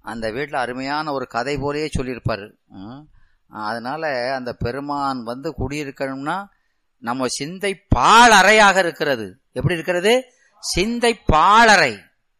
அந்த வீட்டில் அருமையான ஒரு கதை போலேயே சொல்லியிருப்பார் அதனால அந்த பெருமான் வந்து குடியிருக்கணும்னா நம்ம சிந்தை பாழறையாக இருக்கிறது எப்படி இருக்கிறது சிந்தை பாழறை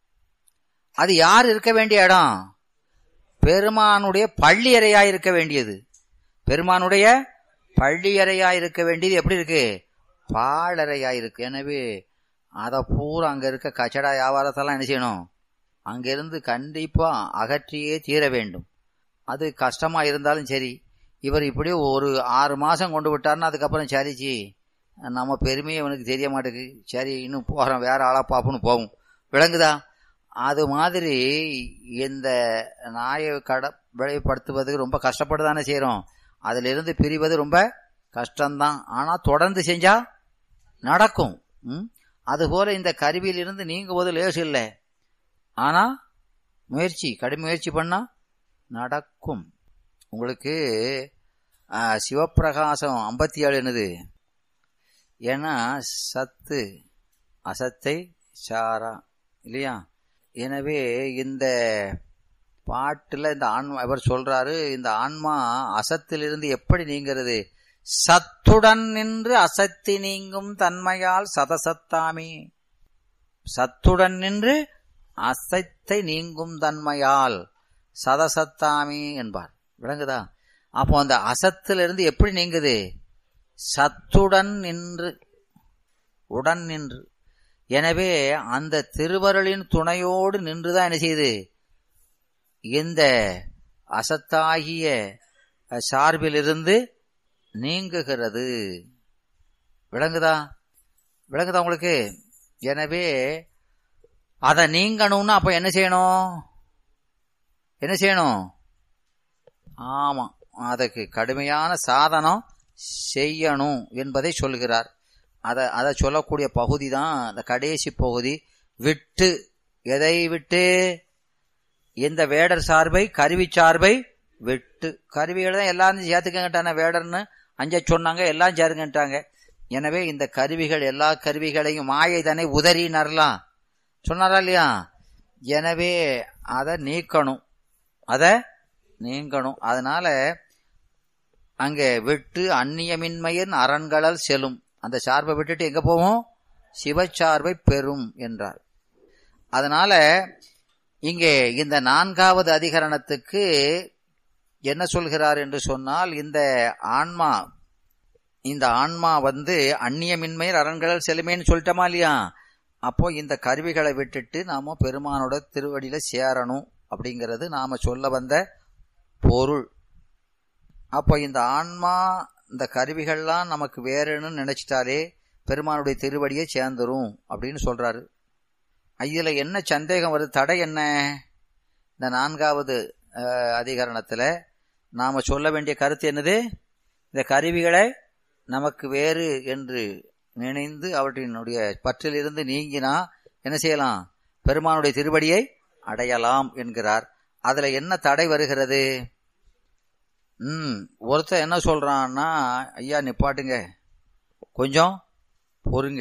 அது யார் இருக்க வேண்டிய இடம் பெருமானுடைய பள்ளி அறையா இருக்க வேண்டியது பெருமானுடைய பள்ளி அறையா இருக்க வேண்டியது எப்படி இருக்கு பாழறையா இருக்கு எனவே அதை பூரா அங்க இருக்க கச்சடா வியாபாரத்தெல்லாம் என்ன செய்யணும் அங்கிருந்து கண்டிப்பா அகற்றியே தீர வேண்டும் அது கஷ்டமா இருந்தாலும் சரி இவர் இப்படியே ஒரு ஆறு மாசம் கொண்டு விட்டார்னா அதுக்கப்புறம் சரிச்சி நம்ம பெருமையை இவனுக்கு தெரிய மாட்டேங்குது சரி இன்னும் போகிறோம் வேற ஆளா பார்ப்போம்னு போவோம் விளங்குதா அது மாதிரி இந்த நாயை கட விளைவுபடுத்துவதுக்கு ரொம்ப கஷ்டப்பட்டு தானே செய்கிறோம் அதிலிருந்து பிரிவது ரொம்ப கஷ்டம்தான் ஆனால் தொடர்ந்து செஞ்சா நடக்கும் ம் அதுபோல இந்த கருவியிலிருந்து நீங்குவது லேசு இல்லை ஆனால் முயற்சி கடும் முயற்சி பண்ணா நடக்கும் உங்களுக்கு சிவப்பிரகாசம் ஐம்பத்தி ஏழு என்னது ஏன்னா சத்து அசத்தை சாரா இல்லையா எனவே இந்த பாட்டில் இந்த ஆன்மா இவர் சொல்றாரு இந்த ஆன்மா அசத்திலிருந்து எப்படி நீங்கிறது சத்துடன் நின்று அசத்தி நீங்கும் தன்மையால் சதசத்தாமே சத்துடன் நின்று அசத்தை நீங்கும் தன்மையால் சதசத்தாமே என்பார் விளங்குதா அப்போ அந்த அசத்திலிருந்து எப்படி நீங்குது சத்துடன் நின்று உடன் நின்று எனவே அந்த திருவருளின் துணையோடு நின்றுதான் என்ன செய்யுது இந்த அசத்தாகிய சார்பிலிருந்து நீங்குகிறது விளங்குதா விளங்குதா உங்களுக்கு எனவே அதை நீங்கணும்னா அப்ப என்ன செய்யணும் என்ன செய்யணும் ஆமா அதுக்கு கடுமையான சாதனம் செய்யணும் என்பதை சொல்கிறார் அதை அதை சொல்லக்கூடிய பகுதி தான் அந்த கடைசி பகுதி விட்டு எதை விட்டு இந்த வேடர் சார்பை கருவி சார்பை விட்டு கருவிகளை தான் எல்லாரும் சேர்த்துக்கங்கிட்டான வேடர்னு அஞ்ச சொன்னாங்க எல்லாம் சேருங்கட்டாங்க எனவே இந்த கருவிகள் எல்லா கருவிகளையும் மாயை தானே உதறினரலாம் சொன்னாரா இல்லையா எனவே அதை நீக்கணும் அதை நீங்கணும் அதனால அங்கே விட்டு அந்நியமின்மையின் அரண்களல் செல்லும் அந்த சார்பை விட்டுட்டு எங்க போவோம் சிவச்சார்பை பெறும் என்றார் அதனால இங்கே இந்த நான்காவது அதிகரணத்துக்கு என்ன சொல்கிறார் என்று சொன்னால் இந்த ஆன்மா இந்த ஆன்மா வந்து அந்நியமின்மை அரண்களல் செல்லுமேன்னு சொல்லிட்டோமா இல்லையா அப்போ இந்த கருவிகளை விட்டுட்டு நாம பெருமானோட திருவடியில சேரணும் அப்படிங்கிறது நாம சொல்ல வந்த பொருள் அப்போ இந்த ஆன்மா இந்த கருவிகள்லாம் நமக்கு வேறுன்னு நினைச்சிட்டாலே பெருமானுடைய திருவடியை சேர்ந்துரும் அப்படின்னு சொல்றாரு இதுல என்ன சந்தேகம் வருது தடை என்ன இந்த நான்காவது அதிகரணத்துல நாம சொல்ல வேண்டிய கருத்து என்னது இந்த கருவிகளை நமக்கு வேறு என்று நினைந்து அவற்றினுடைய பற்றிலிருந்து நீங்கினா என்ன செய்யலாம் பெருமானுடைய திருவடியை அடையலாம் என்கிறார் அதுல என்ன தடை வருகிறது ம் ஒருத்தர் என்ன சொல்றான்னா ஐயா நிப்பாட்டுங்க கொஞ்சம் பொறுங்க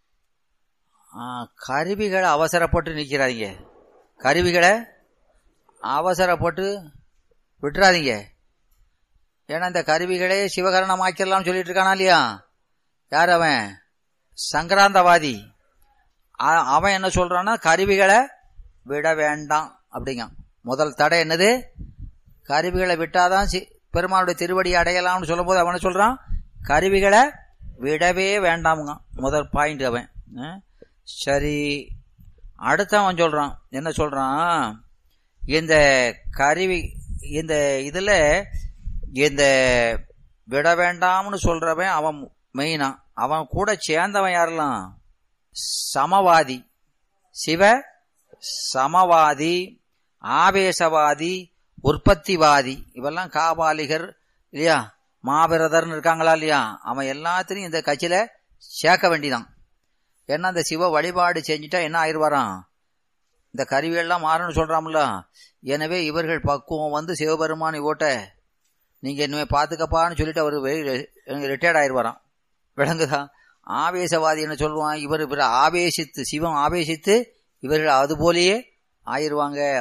கருவிகளை அவசரப்பட்டு நிற்கிறாதீங்க கருவிகளை அவசரப்பட்டு விட்டுறாதீங்க ஏன்னா இந்த கருவிகளே சிவகரணமாக்கிடலாம்னு சொல்லிட்டு இருக்கானா இல்லையா யார் அவன் சங்கராந்தவாதி அவன் என்ன சொல்றான்னா கருவிகளை விட வேண்டாம் அப்படிங்க முதல் தடை என்னது கருவிகளை விட்டாதான் பெருமானுடைய திருவடி அடையலாம்னு சொல்லும் போது அவன் சொல்றான் கருவிகளை விடவே வேண்டாமுங்க முதல் பாயிண்ட் அவன் சரி அடுத்த அவன் சொல்றான் என்ன சொல்றான் இந்த கருவி இந்த இதுல இந்த விட வேண்டாம்னு சொல்றவன் அவன் மெயினா அவன் கூட சேர்ந்தவன் யாரெல்லாம் சமவாதி சிவ சமவாதி ஆவேசவாதி உற்பத்திவாதி இவெல்லாம் காபாலிகர் இல்லையா மாபிரதர்னு இருக்காங்களா இல்லையா அவன் எல்லாத்திலையும் இந்த கட்சியில சேர்க்க வேண்டிதான் ஏன்னா இந்த சிவ வழிபாடு செஞ்சுட்டா என்ன ஆயிடுவாராம் இந்த கருவியெல்லாம் மாறணும்னு சொல்றாம்ல எனவே இவர்கள் பக்குவம் வந்து சிவபெருமான் ஓட்ட நீங்க இனிமே பாத்துக்கப்பான்னு சொல்லிட்டு அவர் ரிட்டையர்ட் ஆயிடுவாராம் விளங்குதா ஆவேசவாதி என்ன சொல்லுவான் இவர் இவர் ஆவேசித்து சிவம் ஆவேசித்து இவர்கள் அது போலேயே ஆயிடுவாங்க